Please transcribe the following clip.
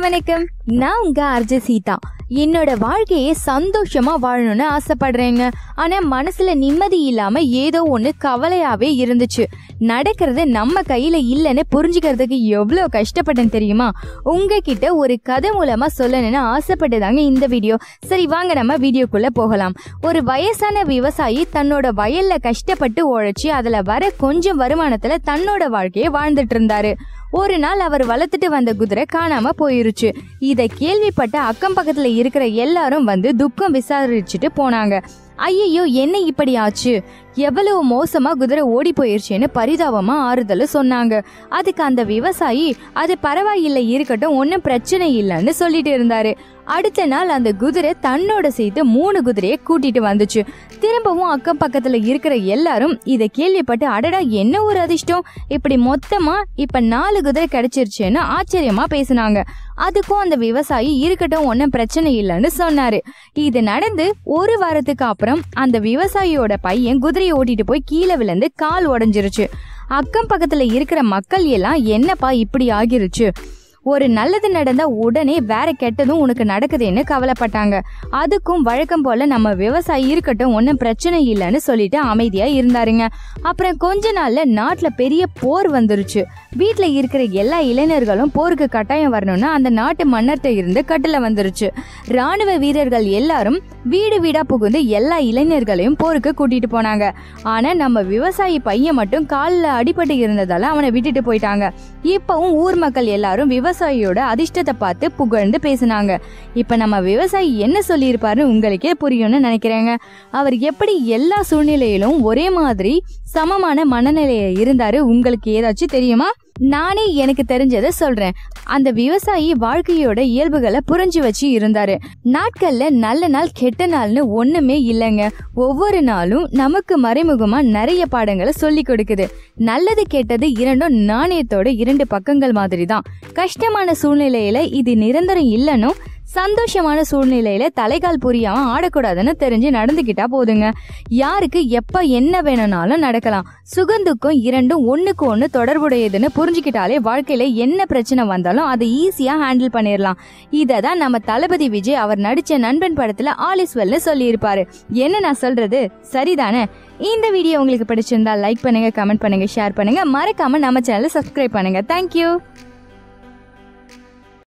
வணக்கம் நான் உங்க அர்ஜ சீதா என்னோட வாழ்க்கையை சந்தோஷமா வாழணும்னு ஆசைப்படுறேங்க ஆனா மனசுல நிம்மதி இல்லாம ஏதோ ஒண்ணு கவலையாவே இருந்துச்சு நடக்கிறது நம்ம கையில இல்லைன்னு புரிஞ்சுக்கிறதுக்கு எவ்வளோ கஷ்டப்பட்டேன் தெரியுமா உங்ககிட்ட ஒரு கதை மூலமா சொல்லணும்னு ஆசைப்பட்டதாங்க இந்த வீடியோ சரி வாங்க நம்ம வீடியோக்குள்ள போகலாம் ஒரு வயசான விவசாயி தன்னோட வயல்ல கஷ்டப்பட்டு உழைச்சி அதுல வர கொஞ்சம் வருமானத்துல தன்னோட வாழ்க்கையை வாழ்ந்துட்டு இருந்தாரு ஒரு நாள் அவர் வளர்த்துட்டு வந்த குதிரை காணாம போயிருச்சு இத கேள்விப்பட்ட அக்கம் பக்கத்துல இருக்கிற எல்லாரும் வந்து துக்கம் விசாரிச்சுட்டு போனாங்க ஐயையோ என்ன இப்படி ஆச்சு எவ்வளவு மோசமா குதிரை ஓடி போயிருச்சுன்னு பரிதாபமா ஆறுதல் சொன்னாங்க அதுக்கு அந்த விவசாயி அது பரவாயில்லை இருக்கட்டும் ஒன்றும் பிரச்சனை இல்லைன்னு சொல்லிட்டு இருந்தாரு அடுத்த நாள் அந்த குதிரை தன்னோட சேர்த்து மூணு குதிரையை கூட்டிட்டு வந்துச்சு திரும்பவும் அக்கம் பக்கத்துல இருக்கிற எல்லாரும் இதை கேள்விப்பட்டு அடடா என்ன ஒரு அதிர்ஷ்டம் இப்படி மொத்தமா இப்ப நாலு குதிரை கிடைச்சிருச்சுன்னு ஆச்சரியமா பேசினாங்க அதுக்கும் அந்த விவசாயி இருக்கட்டும் ஒன்றும் பிரச்சனை இல்லைன்னு சொன்னாரு இது நடந்து ஒரு வாரத்துக்கு அப்புறம் அந்த விவசாயியோட பையன் குதிரையை ஓட்டிட்டு போய் கீழே விழுந்து கால் உடைஞ்சிருச்சு அக்கம் பக்கத்துல இருக்கிற மக்கள் எல்லாம் என்னப்பா இப்படி ஆகிருச்சு ஒரு நல்லது நடந்தா உடனே வேற கெட்டதும் உனக்கு நடக்குதுன்னு கவலைப்பட்டாங்க அதுக்கும் வழக்கம் போல நம்ம விவசாயி இருக்கட்டும் ஒன்றும் பிரச்சனை இல்லைன்னு சொல்லிட்டு அமைதியா இருந்தாருங்க அப்புறம் கொஞ்ச நாள்ல நாட்டுல பெரிய போர் வந்துருச்சு வீட்ல இருக்கிற எல்லா இளைஞர்களும் போருக்கு கட்டாயம் வரணும்னு அந்த நாட்டு மன்னர்கிட்ட இருந்து கட்டளை வந்துருச்சு ராணுவ வீரர்கள் எல்லாரும் வீடு வீடா புகுந்து எல்லா இளைஞர்களையும் போருக்கு கூட்டிட்டு போனாங்க ஆனா நம்ம விவசாயி பையன் மட்டும் காலில் அடிபட்டு இருந்ததால அவனை விட்டுட்டு போயிட்டாங்க இப்பவும் ஊர் மக்கள் எல்லாரும் விவசாயியோட அதிர்ஷ்டத்தை பார்த்து புகழ்ந்து பேசினாங்க இப்ப நம்ம விவசாயி என்ன சொல்லியிருப்பாருன்னு உங்களுக்கே புரியும்னு நினைக்கிறேங்க அவர் எப்படி எல்லா சூழ்நிலையிலும் ஒரே மாதிரி சமமான மனநிலையில இருந்தாரு உங்களுக்கு ஏதாச்சும் தெரியுமா நானே எனக்கு தெரிஞ்சதை சொல்றேன் அந்த விவசாயி வாழ்க்கையோட இயல்புகளை புரிஞ்சு வச்சு இருந்தாரு நாட்கள்ல நல்ல நாள் கெட்ட நாள்னு ஒண்ணுமே இல்லைங்க ஒவ்வொரு நாளும் நமக்கு மறைமுகமா நிறைய பாடங்களை சொல்லி கொடுக்குது நல்லது கெட்டது இரண்டும் நாணயத்தோட இரண்டு பக்கங்கள் மாதிரி தான் கஷ்டமான சூழ்நிலையில இது நிரந்தரம் இல்லைன்னும் சந்தோஷமான சூழ்நிலையில தலைகால் புரியாம ஆடக்கூடாதுன்னு தெரிஞ்சு நடந்துக்கிட்டா போதுங்க யாருக்கு எப்ப என்ன வேணும்னாலும் நடக்கலாம் சுகந்துக்கும் இரண்டும் ஒண்ணுக்கு ஒண்ணு தொடர்புடையதுன்னு புரிஞ்சுக்கிட்டாலே வாழ்க்கையில என்ன பிரச்சனை வந்தாலும் அதை ஈஸியா ஹேண்டில் பண்ணிடலாம் இதை தான் நம்ம தளபதி விஜய் அவர் நடிச்ச நண்பன் படத்துல ஆலிஸ்வெல்னு சொல்லியிருப்பாரு என்ன நான் சொல்றது சரிதானே இந்த வீடியோ உங்களுக்கு பிடிச்சிருந்தா லைக் பண்ணுங்க கமெண்ட் பண்ணுங்க ஷேர் பண்ணுங்க மறக்காம நம்ம சேனலை சப்ஸ்கிரைப் பண்ணுங்க தேங்க்யூ